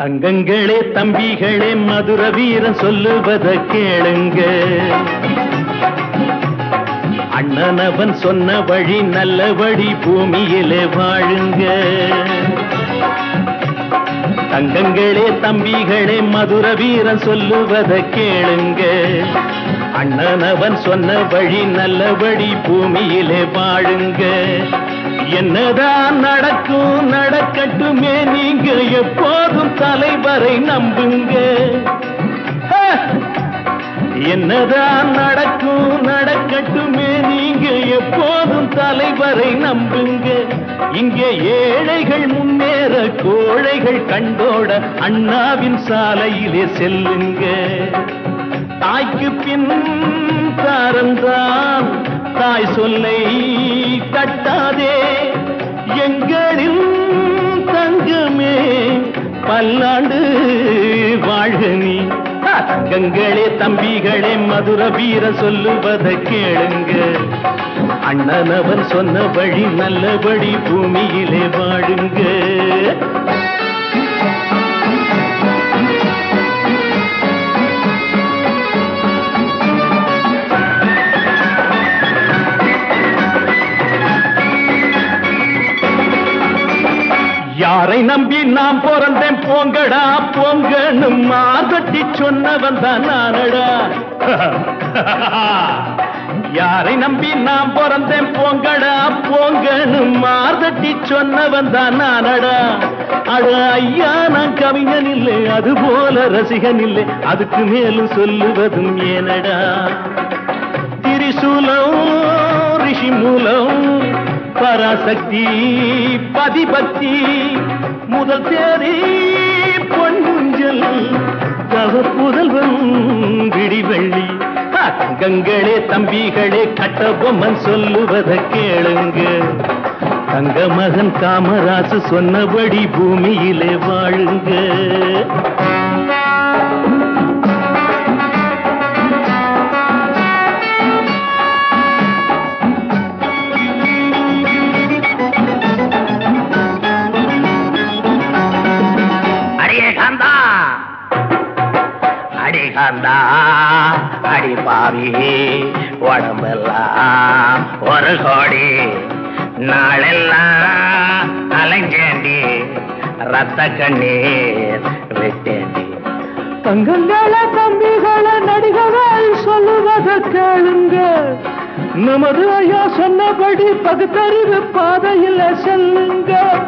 தங்கங்களே தம்பிகளே மதுர வீரன் சொல்லுவத கேளுங்க அண்ணனவன் சொன்ன வழி நல்ல வழி பூமியிலே வாழுங்க தங்கங்களே தம்பிகளே மதுர வீரன் சொல்லுவத கேளுங்க அண்ணனவன் சொன்ன வழி நல்ல வழி பூமியிலே வாழுங்க என்னதான் நடக்கும் நடக்கட்டுமே நீங்க எப்போதும் தலைவரை நம்புங்க ஹ! என்னதான் நடக்கும் நடக்கட்டுமே நீங்க எப்போதும் தலைவரை நம்புங்க இங்கே ஏழைகள் முன்னேற கோழைகள் கண்டோட அண்ணாவின் சாலையிலே செல்லுங்க தாய்க்கு பின் தாரந்தான் தாய் சொல்லை தட்டாதே எங்களின் தங்கமே பல்லாண்டு வாழ்க நீ தங்கங்களே தம்பிகளே மதுர வீர சொல்லுவத கேளுங்க அண்ணனவன் சொன்ன வழி நல்லபடி பூமியிலே வாழுங்க யாரை நம்பி நான் பிறந்தேன் போங்கடா போங்கன்னு மாதட்டி சொன்னவன் தான் நானடா யாரை நம்பி நான் பிறந்தேன் போங்கடா போங்கன்னு மார்தட்டி சொன்னவன் தான் நானடா அட ஐயா நான் கவிஞன் இல்லை அது போல ரசிகன் இல்லை அதுக்கு மேலும் சொல்லுவதும் ஏனடா திரிசூலம் ரிஷி மூலம் பராசக்தி பதிபக்தி முதல் தேதி பொன்முஞ்சல் தவ புதல்வன் விடிவெள்ளி ஆ, தங்கங்களே தம்பிகளே கட்டபொம்மன் சொல்லுவத கேளுங்க தங்க மகன் காமராசு சொன்னபடி பூமியிலே வாழுங்க அடியே காந்தா அடி காந்தா அடி பாவி உடம்பெல்லாம் ஒரு கோடி நாளெல்லாம் அலைஞ்சேண்டி ரத்த கண்ணீர் விட்டேண்டி தங்கங்கள தம்பிகள நடிகர்கள் சொல்லுவத கேளுங்க நமது ஐயா சொன்னபடி பகுத்தறிவு பாதையில செல்லுங்க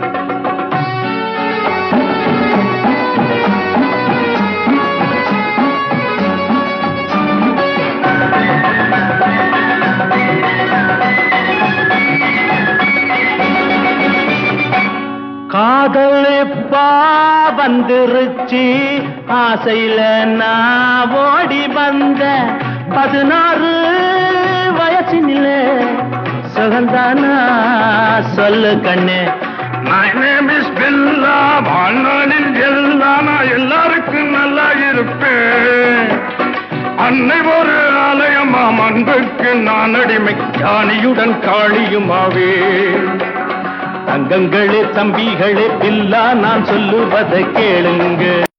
காதல் எப்பா வந்துருச்சு ஆசையில நான் ஓடி வந்த பதினாறு வயசினில சுகந்தானா சொல்லு கண்ணு My name is Billa. வாழ்நாளில் எல்லாம் நான் எல்லாருக்கும் நல்லா இருப்பேன் அன்னை ஒரு ஆலயமாம் அன்புக்கு நான் அடிமை ஞானியுடன் காளியுமாவே தங்கங்களே தம்பிகளே பில்லா நான் சொல்லுவதை கேளுங்க